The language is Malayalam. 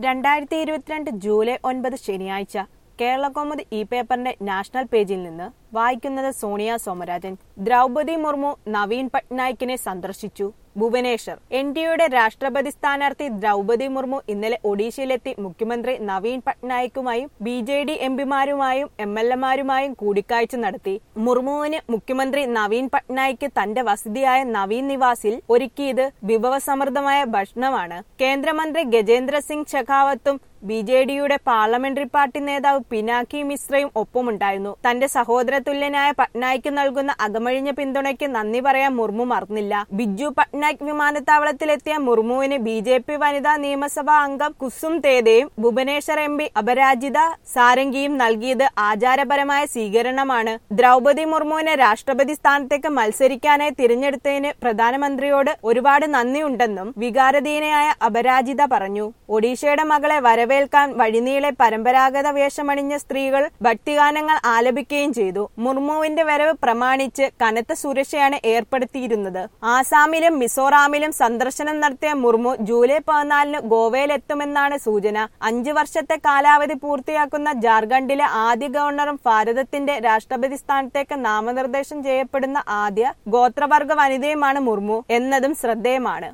രണ്ടായിരത്തി ഇരുപത്തിരണ്ട് ജൂലൈ ഒൻപത് ശനിയാഴ്ച കേരളകൗമുദി ഇ പേപ്പറിന്റെ നാഷണൽ പേജിൽ നിന്ന് വായിക്കുന്നത് സോണിയ സോമരാജൻ ദ്രൗപതി മുർമു നവീൻ പട്നായിക്കിനെ സന്ദർശിച്ചു ഭുവനേശ്വർ എൻ ഡിയുടെ രാഷ്ട്രപതി സ്ഥാനാർത്ഥി ദ്രൗപതി മുർമു ഇന്നലെ ഒഡീഷയിലെത്തി മുഖ്യമന്ത്രി നവീൻ പട്നായിക്കുമായും ബി ജെ ഡി എംപിമാരുമായും എം എൽ എമാരുമായും കൂടിക്കാഴ്ച നടത്തി മുർമുവിന് മുഖ്യമന്ത്രി നവീൻ പട്നായിക്ക് തന്റെ വസതിയായ നവീൻ നിവാസിൽ ഒരുക്കിയത് വിഭവസമൃദ്ധമായ ഭക്ഷണമാണ് കേന്ദ്രമന്ത്രി ഗജേന്ദ്ര സിംഗ് ഷെഖാവത്തും ബി ജെ ഡിയുടെ പാർലമെന്ററി പാർട്ടി നേതാവ് പിനാക്കി മിശ്രയും ഒപ്പമുണ്ടായിരുന്നു തന്റെ സഹോദരതുല്യനായ പട്നായിക്ക് നൽകുന്ന അകമഴിഞ്ഞ പിന്തുണയ്ക്ക് നന്ദി പറയാൻ മുർമു മറന്നില്ല ബിജു പട്നായിക് വിമാനത്താവളത്തിലെത്തിയ മുർമുവിന് ബി ജെ പി വനിതാ നിയമസഭാ അംഗം കുസും തേദയും ഭുവനേശ്വർ എം പി അപരാജിത സാരംഗിയും നൽകിയത് ആചാരപരമായ സ്വീകരണമാണ് ദ്രൗപതി മുർമുവിനെ രാഷ്ട്രപതി സ്ഥാനത്തേക്ക് മത്സരിക്കാനായി തിരഞ്ഞെടുത്തതിന് പ്രധാനമന്ത്രിയോട് ഒരുപാട് നന്ദിയുണ്ടെന്നും വികാരധീനയായ അപരാജിത പറഞ്ഞു ഒഡീഷയുടെ മകളെ വരവേൽക്കാൻ വഴിനീളെ പരമ്പരാഗത വേഷമണിഞ്ഞ സ്ത്രീകൾ ഭക്തിഗാനങ്ങൾ ആലപിക്കുകയും ചെയ്തു മുർമുവിന്റെ വരവ് പ്രമാണിച്ച് കനത്ത സുരക്ഷയാണ് ഏർപ്പെടുത്തിയിരുന്നത് ആസാമിലും മിസോറാമിലും സന്ദർശനം നടത്തിയ മുർമു ജൂലൈ പതിനാലിന് ഗോവയിലെത്തുമെന്നാണ് സൂചന അഞ്ചു വർഷത്തെ കാലാവധി പൂർത്തിയാക്കുന്ന ജാർഖണ്ഡിലെ ആദ്യ ഗവർണറും ഭാരതത്തിന്റെ രാഷ്ട്രപതി സ്ഥാനത്തേക്ക് നാമനിർദ്ദേശം ചെയ്യപ്പെടുന്ന ആദ്യ ഗോത്രവർഗ വനിതയുമാണ് മുർമു എന്നതും ശ്രദ്ധേയമാണ്